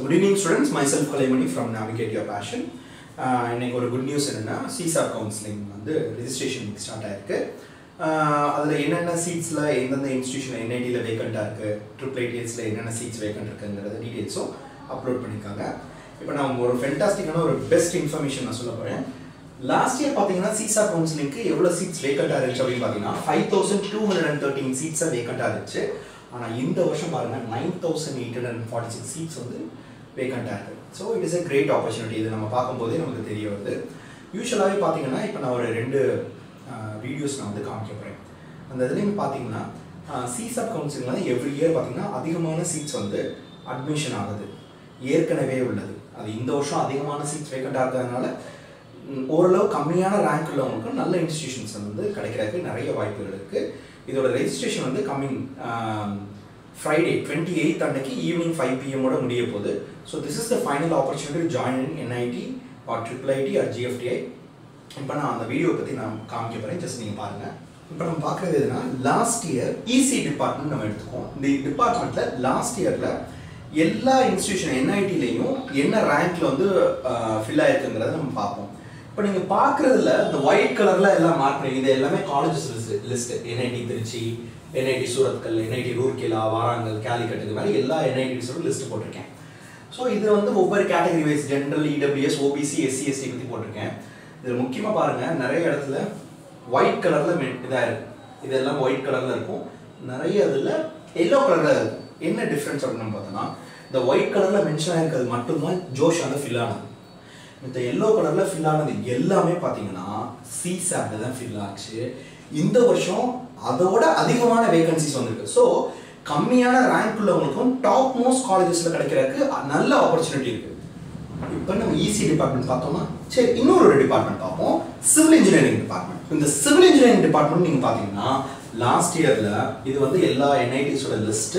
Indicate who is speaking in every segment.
Speaker 1: good evening students myself Kalaimani from navigate your passion இன்னைக்கு ஒரு good news என்னென்னா சிசார் கவுன்சிலிங் வந்து ரிஜிஸ்ட்ரேஷன் ஸ்டார்ட் ஆயிருக்கு அதில் என்னென்ன சீட்ஸில் எந்தெந்த இன்ஸ்டியூஷன் என்ஐடியில் வேக்கண்ட்டாக இருக்குது ட்ரிபிள் ஐடிஎஸில் என்னென்ன சீட்ஸ் வேக்கண்ட் இருக்குங்கிறத டீட்டெயில்ஸும் அப்லோட் பண்ணியிருக்காங்க இப்போ நான் ஒரு ஃபென்டாஸ்டிக்கான ஒரு பெஸ்ட் இன்ஃபர்மேஷன் நான் சொல்ல போகிறேன் லாஸ்ட் இயர் பார்த்தீங்கன்னா சிசா கவுன்சிலிங்க்கு எவ்வளோ சீட்ஸ் வேக்கண்ட்டாக இருந்துச்சு அப்படின்னு பார்த்தீங்கன்னா five thousand two hundred and thirteen சீட்ஸாக வேக்கண்ட்டாக இருந்துச்சு ஆனால் இந்த வருஷம் பாருங்கள் nine thousand eight hundred and forty six seats வந்து வேக்கண்ட்டாக இருக்குது so it is a great opportunity இது நம்ம பார்க்கும்போதே நமக்கு தெரிய வருது யூஸ்வலாகவே பார்த்தீங்கன்னா இப்போ நான் ஒரு ரெண்டு வீடியோஸ் நான் வந்து காமிக்க போகிறேன் அந்த இதுலேயும் பார்த்தீங்கன்னா சிசாப் கவுன்சிலிங்கில் எவ்ரி இயர் பார்த்தீங்கன்னா அதிகமான சீட்ஸ் வந்து அட்மிஷன் ஆகுது ஏற்கனவே உள்ளது அது இந்த வருஷம் அதிகமான சீட்ஸ் வேக்கண்ட்டாக இருக்கிறதுனால ம், ஓரளவு கம்மியான ரேங்க் உள்ளவங்களுக்கு நல்ல இன்ஸ்டிடியூஷன்ஸ் வந்து கிடைக்கிறதுக்கு நிறைய வாய்ப்புகள் இருக்குது இதோட ரெஜிஸ்ட்ரேஷன் வந்து கம்மிங் ஃப்ரைடே டுவெண்ட்டி எயித் அன்னைக்கு ஈவினிங் ஃபைவ் பிஎம்மோட முடிய போகுது so this is the final opportunity join in NIT or triple IT or GFTI இப்போ நான் அந்த வீடியோ பற்றி நான் காமிக்க போகிறேன் ஜஸ்ட் நீங்கள் பாருங்கள் இப்போ நம்ம பார்க்குறது எதுனா லாஸ்ட் இயர் இசி டிபார்ட்மெண்ட் நம்ம எடுத்துக்கோம் இந்த டிபார்ட்மெண்ட்டில் லாஸ்ட் இயரில் எல்லா இன்ஸ்டியூஷன் என்ஐடிலையும் என்ன ரேங்க்ல வந்து ஃபில் ஆயிருக்குங்கிறத நம்ம பார்ப்போம் இப்போ நீங்கள் பார்க்குறதுல இந்த ஒயிட் கலரில் எல்லாம் மார்க் பண்ணி இது எல்லாமே colleges list list NIT Tiruchi NIT Surathkal NIT Rourkela Warangal Calicut இது மாதிரி எல்லா என்ஐடிஸோட லிஸ்ட் போட்டிருக்கேன் ஸோ இது வந்து ஒவ்வொரு category wise general EWS OBC SC ST பற்றி போட்டிருக்கேன் இதில் முக்கியமாக பாருங்கள் நிறைய இடத்துல ஒயிட் கலரில் இதாக இருக்கும் இதெல்லாம் ஒயிட் கலரில் இருக்கும் நிறைய இதில் எல்லோ கலரில் இருக்கும் என்ன டிஃப்ரென்ஸ் அப்படின்னு நம்ம பார்த்தோம்னா இந்த ஒயிட் கலரில் மென்ஷன் ஆயிருக்கிறது மட்டும்தான் ஜோஷால ஃபில் ஆனது இந்த எல்லோ கலரில் ஃபில் ஆனது எல்லாமே பார்த்தீங்கன்னா சி சாப்ல தான் ஃபில் ஆச்சு இந்த வருஷம் அதோட அதிகமான வேகன்சிஸ் வந்திருக்கு ஸோ கம்மியான ரேங்க் உள்ளவங்களுக்கும் டாப் மோஸ்ட் காலேஜஸில் கிடைக்கிறதுக்கு நல்ல ஆப்பர்ச்சுனிட்டி இருக்கு இப்போ நம்ம இசி டிபார்ட்மெண்ட் பார்த்தோம்னா சரி இன்னொரு ஒரு டிபார்ட்மெண்ட் பார்ப்போம் சிவில் இன்ஜினியரிங் டிபார்ட்மெண்ட் இந்த சிவில் இன்ஜினியரிங் டிபார்ட்மெண்ட் நீங்கள் பார்த்தீங்கன்னா லாஸ்ட் இயரில் இது வந்து எல்லா என்ஐடிஸோட லிஸ்ட்டு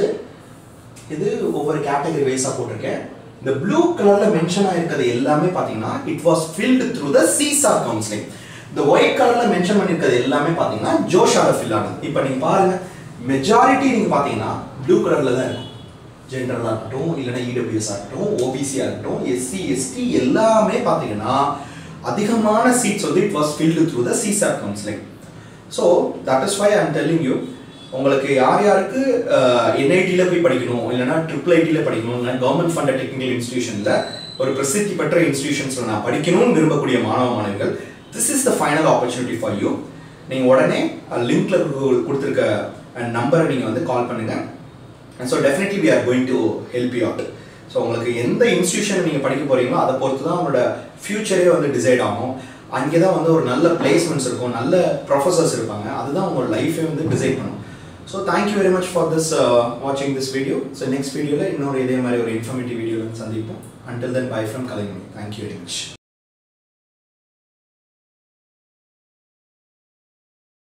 Speaker 1: இது ஒவ்வொரு கேட்டகரி வைஸாக போட்டிருக்கேன் இந்த ப்ளூ கலர்ல மென்ஷன் ஆயிருக்கிறது எல்லாமே பார்த்தீங்கன்னா it was filled through the CSAB counselling இந்த ஒயிட் கலர்ல மென்ஷன் பண்ணியிருக்கிறது எல்லாமே பார்த்தீங்கன்னா ஜோஷால ஃபில் ஆனது இப்போ நீங்க பாருங்க மெஜாரிட்டி நீங்க பார்த்தீங்கன்னா ப்ளூ கலர்ல தான் இருக்கும் ஜென்ரலாக இருக்கட்டும் இல்லைன்னா இடபிள்யூஎஸ் ஆகட்டும் ஓபிசியாக இருக்கட்டும் எஸ்சி எஸ்டி எல்லாமே பார்த்தீங்கன்னா அதிகமான சீட்ஸ் வந்து it was filled through the CSAB counselling so that is why I'm telling you உங்களுக்கு யார் யாருக்கு என்ஐடியில் போய் படிக்கணும் இல்லைனா ட்ரிபிள் ஐடியில் படிக்கணும் இல்லை கவர்மெண்ட் ஃபண்டட் டெக்னிக்கல் இன்ஸ்டியூஷனில் ஒரு பிரசித்தி பெற்ற இன்ஸ்டியூஷன்ஸில் நான் படிக்கணும்னு விரும்பக்கூடிய மாணவ மாணவிகள் this is the final opportunity for you நீங்கள் உடனே லிங்க்ல கொடுத்துருக்க நம்பரை நீங்கள் வந்து கால் பண்ணுங்கள் so definitely we are going to help you out so உங்களுக்கு எந்த இன்ஸ்டியூஷன் நீங்கள் படிக்க போகிறீங்களோ அதை பொறுத்து தான் உங்களோட ஃப்யூச்சரே வந்து டிசைட் ஆகும் அங்கே தான் வந்து ஒரு நல்ல பிளேஸ்மெண்ட்ஸ் இருக்கும் நல்ல ப்ரொஃபஸர்ஸ் இருப்பாங்க அதுதான் உங்களோட லைஃபே வந்து டிசைட் பண்ணும் so thank you very much for this வாட்சிங் திஸ் வீடியோ ஸோ நெக்ஸ்ட் வீடியோவில் இன்னொரு இதே மாதிரி ஒரு இன்ஃபர்மேட்டிவ் வீடியோவில் சந்திப்போம் until then bye from Kalaimani thank you very much